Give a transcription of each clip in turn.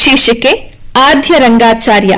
ಶೀರ್ಷಿಕೆ ಆದ್ಯ ರಂಗಾಚಾರ್ಯ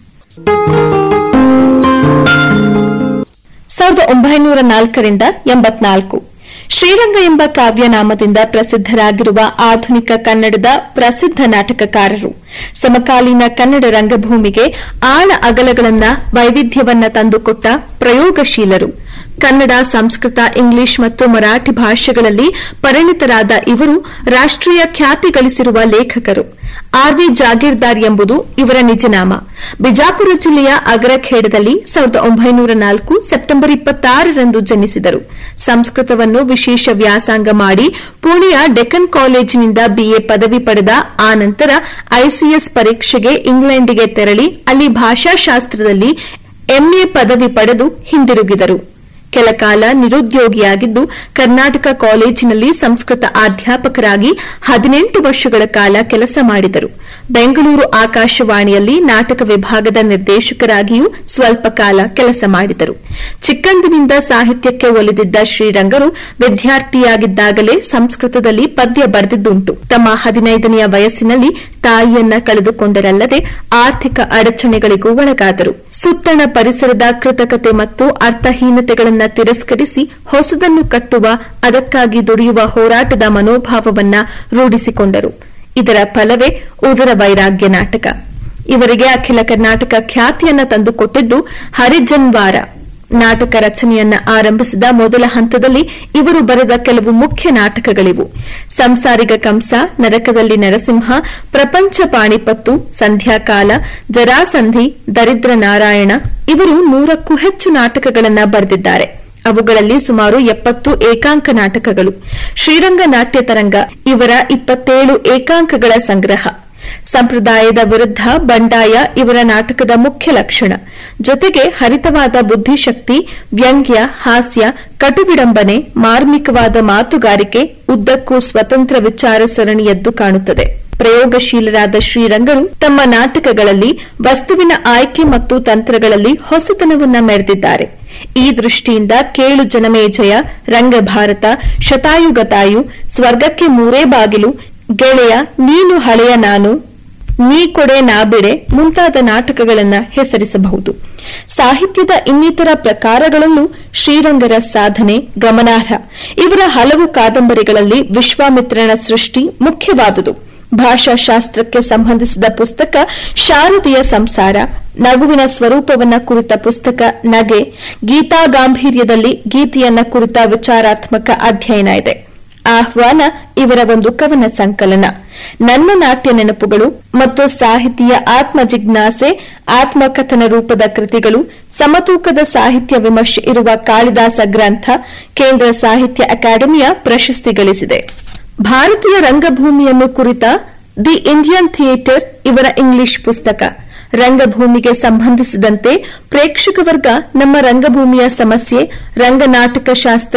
ಸಾವಿರದ ಒಂಬೈನೂರ ನಾಲ್ಕರಿಂದ ಎಂಬತ್ನಾಲ್ಕು ಶ್ರೀರಂಗ ಎಂಬ ಕಾವ್ಯನಾಮದಿಂದ ಪ್ರಸಿದ್ದರಾಗಿರುವ ಆಧುನಿಕ ಕನ್ನಡದ ಪ್ರಸಿದ್ಧ ನಾಟಕಕಾರರು ಸಮಕಾಲೀನ ಕನ್ನಡ ರಂಗಭೂಮಿಗೆ ಆಳ ಅಗಲಗಳನ್ನ ವೈವಿಧ್ಯವನ್ನ ತಂದುಕೊಟ್ಟ ಪ್ರಯೋಗಶೀಲರು ಕನ್ನಡ ಸಂಸ್ಕೃತ ಇಂಗ್ಲಿಷ್ ಮತ್ತು ಮರಾಠಿ ಭಾಷೆಗಳಲ್ಲಿ ಪರಿಣಿತರಾದ ಇವರು ರಾಷ್ಟೀಯ ಖ್ಯಾತಿ ಗಳಿಸಿರುವ ಲೇಖಕರು ಆರ್ವಿ ಜಾಗೀರ್ದಾರ್ ಎಂಬುದು ಇವರ ನಿಜನಾಮ ಬಿಜಾಪುರ ಜಿಲ್ಲೆಯ ಅಗರಖೇಡದಲ್ಲಿ ಸಾವಿರದ ಒಂಬೈನೂರ ನಾಲ್ಕು ಸೆಪ್ಟೆಂಬರ್ ಇಪ್ಪತ್ತಾರರಂದು ಜನಿಸಿದರು ಸಂಸ್ಕೃತವನ್ನು ವಿಶೇಷ ವ್ಯಾಸಂಗ ಮಾಡಿ ಪುಣೆಯ ಡೆಕ್ಕನ್ ಕಾಲೇಜಿನಿಂದ ಬಿಎ ಪದವಿ ಪಡೆದ ಆ ನಂತರ ಐಸಿಎಸ್ ಪರೀಕ್ಷೆಗೆ ಇಂಗ್ಲೆಂಡಿಗೆ ತೆರಳಿ ಅಲ್ಲಿ ಭಾಷಾಶಾಸ್ತ್ರದಲ್ಲಿ ಎಂಎ ಪದವಿ ಪಡೆದು ಹಿಂದಿರುಗಿದರು ಕೆಲಕಾಲ ನಿರುದ್ಯೋಗಿಯಾಗಿದ್ದು ಕರ್ನಾಟಕ ಕಾಲೇಜಿನಲ್ಲಿ ಸಂಸ್ಕೃತ ಅಧ್ಯಾಪಕರಾಗಿ ಹದಿನೆಂಟು ವರ್ಷಗಳ ಕಾಲ ಕೆಲಸ ಮಾಡಿದರು ಬೆಂಗಳೂರು ಆಕಾಶವಾಣಿಯಲ್ಲಿ ನಾಟಕ ವಿಭಾಗದ ನಿರ್ದೇಶಕರಾಗಿಯೂ ಸ್ವಲ್ಪ ಕಾಲ ಕೆಲಸ ಮಾಡಿದರು ಚಿಕ್ಕಂದಿನಿಂದ ಸಾಹಿತ್ಯಕ್ಕೆ ಒಲಿದಿದ್ದ ಶ್ರೀರಂಗರು ವಿದ್ಯಾರ್ಥಿಯಾಗಿದ್ದಾಗಲೇ ಸಂಸ್ಕೃತದಲ್ಲಿ ಪದ್ಯ ಬರೆದಿದ್ದುಂಟು ತಮ್ಮ ಹದಿನೈದನೆಯ ವಯಸ್ಸಿನಲ್ಲಿ ತಾಯಿಯನ್ನ ಕಳೆದುಕೊಂಡರಲ್ಲದೆ ಆರ್ಥಿಕ ಅಡಚಣೆಗಳಿಗೂ ಒಳಗಾದರು ಸುತ್ತಣ ಪರಿಸರದ ಕೃತಕತೆ ಮತ್ತು ಅರ್ಥಹೀನತೆಗಳನ್ನು ತಿರಸ್ಕರಿಸಿ ಹೊಸದನ್ನು ಕಟ್ಟುವ ಅದಕ್ಕಾಗಿ ದುಡಿಯುವ ಹೋರಾಟದ ಮನೋಭಾವವನ್ನ ರೂಢಿಸಿಕೊಂಡರು ಇದರ ಫಲವೇ ಉದರ ವೈರಾಗ್ಯ ನಾಟಕ ಇವರಿಗೆ ಅಖಿಲ ಕರ್ನಾಟಕ ಖ್ಯಾತಿಯನ್ನ ತಂದುಕೊಟ್ಟಿದ್ದು ಹರಿಜನ್ವಾರ ನಾಟಕ ರಚನೆಯನ್ನ ಆರಂಭಿಸಿದ ಮೊದಲ ಹಂತದಲ್ಲಿ ಇವರು ಬರೆದ ಕೆಲವು ಮುಖ್ಯ ನಾಟಕಗಳಿವು ಸಂಸಾರಿಗ ಕಂಸ ನರಕದಲ್ಲಿ ನರಸಿಂಹ ಪ್ರಪಂಚ ಪಾಣಿಪತ್ತು ಸಂಧ್ಯಾಕಾಲ ಜರಾಸಂಧಿ ದರಿದ್ರ ನಾರಾಯಣ ಇವರು ನೂರಕ್ಕೂ ಹೆಚ್ಚು ನಾಟಕಗಳನ್ನು ಬರೆದಿದ್ದಾರೆ ಅವುಗಳಲ್ಲಿ ಸುಮಾರು ಎಪ್ಪತ್ತು ಏಕಾಂಕ ನಾಟಕಗಳು ಶ್ರೀರಂಗ ನಾಟ್ಯ ತರಂಗ ಇವರ ಇಪ್ಪತ್ತೇಳು ಏಕಾಂಕಗಳ ಸಂಗ್ರಹ ಸಂಪ್ರದಾಯದ ವಿರುದ್ಧ ಬಂಡಾಯ ಇವರ ನಾಟಕದ ಮುಖ್ಯ ಲಕ್ಷಣ ಜೊತೆಗೆ ಹರಿತವಾದ ಬುದ್ಧಿಶಕ್ತಿ ವ್ಯಂಗ್ಯ ಹಾಸ್ಯ ಕಟುವಿಡಂಬನೆ ಮಾರ್ಮಿಕವಾದ ಮಾತುಗಾರಿಕೆ ಉದ್ದಕ್ಕೂ ಸ್ವತಂತ್ರ ವಿಚಾರ ಸರಣಿಯದ್ದು ಕಾಣುತ್ತದೆ ಪ್ರಯೋಗಶೀಲರಾದ ಶ್ರೀರಂಗರು ತಮ್ಮ ನಾಟಕಗಳಲ್ಲಿ ವಸ್ತುವಿನ ಆಯ್ಕೆ ಮತ್ತು ತಂತ್ರಗಳಲ್ಲಿ ಹೊಸತನವನ್ನ ಮೆರೆದಿದ್ದಾರೆ ಈ ದೃಷ್ಟಿಯಿಂದ ಕೇಳು ಜನಮೇಜಯ ರಂಗಭಾರತ ಶತಾಯುಗತಾಯು ಸ್ವರ್ಗಕ್ಕೆ ಮೂರೇ ಬಾಗಿಲು ಗೆಳೆಯ ನೀನು ಹಳೆಯ ನಾನು ನೀ ಕೊಡೆ ನಾ ಬಿಡೆ ಮುಂತಾದ ನಾಟಕಗಳನ್ನು ಹೆಸರಿಸಬಹುದು ಸಾಹಿತ್ಯದ ಇನ್ನಿತರ ಪ್ರಕಾರಗಳಲ್ಲೂ ಶ್ರೀರಂಗರ ಸಾಧನೆ ಗಮನಾರ್ಹ ಇವರ ಹಲವು ಕಾದಂಬರಿಗಳಲ್ಲಿ ವಿಶ್ವಾಮಿತ್ರನ ಸೃಷ್ಟಿ ಮುಖ್ಯವಾದುದು ಭಾಷಾಶಾಸ್ತ್ರಕ್ಕೆ ಸಂಬಂಧಿಸಿದ ಪುಸ್ತಕ ಶಾರದೆಯ ಸಂಸಾರ ನಗುವಿನ ಸ್ವರೂಪವನ್ನ ಕುರಿತ ಪುಸ್ತಕ ನಗೆ ಗೀತಾ ಗಾಂಭೀರ್ಯದಲ್ಲಿ ಗೀತೆಯನ್ನ ಕುರಿತ ವಿಚಾರಾತ್ಮಕ ಅಧ್ಯಯನ ಇದೆ ಆಹ್ವಾನ ಇವರ ಒಂದು ಕವನ ಸಂಕಲನ ನನ್ನ ನಾಟ್ಯ ನೆನಪುಗಳು ಮತ್ತು ಸಾಹಿತಿಯ ಆತ್ಮ ಜಿಜ್ಞಾಸೆ ಆತ್ಮಕಥನ ರೂಪದ ಕೃತಿಗಳು ಸಮತೂಕದ ಸಾಹಿತ್ಯ ವಿಮರ್ಶೆ ಇರುವ ಕಾಳಿದಾಸ ಗ್ರಂಥ ಕೇಂದ್ರ ಸಾಹಿತ್ಯ ಅಕಾಡೆಮಿಯ ಪ್ರಶಸ್ತಿ ಗಳಿಸಿದೆ ಭಾರತೀಯ ರಂಗಭೂಮಿಯನ್ನು ಕುರಿತ ದಿ ಇಂಡಿಯನ್ ಥಿಯೇಟರ್ ಇವರ ಇಂಗ್ಲಿಷ್ ಪುಸ್ತಕ ರಂಗಭೂಮಿಗೆ ಸಂಬಂಧಿಸಿದಂತೆ ಪ್ರೇಕ್ಷಕ ವರ್ಗ ನಮ್ಮ ರಂಗಭೂಮಿಯ ಸಮಸ್ಯೆ ರಂಗನಾಟಕ ಶಾಸ್ತ್ರ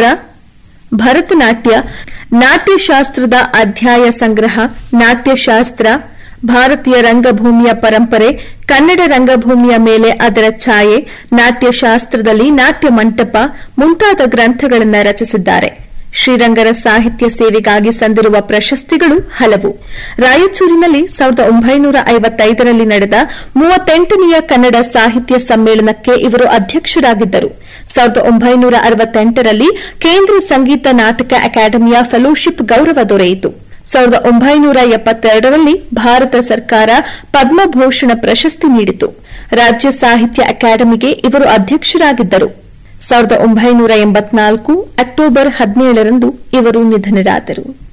ಭರತನಾಟ್ಯ ನಾಟ್ಯಶಾಸ್ತ್ರದ ಅಧ್ಯಾಯ ಸಂಗ್ರಹ ನಾಟ್ಯಶಾಸ್ತ್ರ ಭಾರತೀಯ ರಂಗಭೂಮಿಯ ಪರಂಪರೆ ಕನ್ನಡ ರಂಗಭೂಮಿಯ ಮೇಲೆ ಅದರ ಛಾಯೆ ನಾಟ್ಯಶಾಸ್ತ್ರದಲ್ಲಿ ನಾಟ್ಯ ಮಂಟಪ ಮುಂತಾದ ಗ್ರಂಥಗಳನ್ನು ರಚಿಸಿದ್ದಾರೆ ಶ್ರೀರಂಗರ ಸಾಹಿತ್ಯ ಸೇವೆಗಾಗಿ ಸಂದಿರುವ ಪ್ರಶಸ್ತಿಗಳು ಹಲವು ರಾಯಚೂರಿನಲ್ಲಿ ಸಾವಿರದ ಒಂಬೈನೂರ ಐವತ್ತೈದರಲ್ಲಿ ನಡೆದ ಮೂವತ್ತೆಂಟನೆಯ ಕನ್ನಡ ಸಾಹಿತ್ಯ ಸಮ್ಮೇಳನಕ್ಕೆ ಇವರು ಅಧ್ಯಕ್ಷರಾಗಿದ್ದರು ಸಾವಿರದ ಒಂಬೈನೂರ ಅರವತ್ತೆಂಟರಲ್ಲಿ ಕೇಂದ್ರ ಸಂಗೀತ ನಾಟಕ ಅಕಾಡೆಮಿಯ ಫೆಲೋಶಿಪ್ ಗೌರವ ದೊರೆಯಿತು ಸಾವಿರದ ಒಂಬೈನೂರ ಎಪ್ಪತ್ತೆರಡರಲ್ಲಿ ಭಾರತ ಸರ್ಕಾರ ಪದ್ಮಭೂಷಣ ಪ್ರಶಸ್ತಿ ನೀಡಿತು ರಾಜ್ಯ ಸಾಹಿತ್ಯ ಅಕಾಡೆಮಿಗೆ ಇವರು ಅಧ್ಯಕ್ಷರಾಗಿದ್ದರು ಸಾವಿರದ ಒಂಬೈನೂರ ಎಂಬತ್ನಾಲ್ಕು ಅಕ್ಟೋಬರ್ ಹದಿನೇಳರಂದು ಇವರು ನಿಧನರಾದರು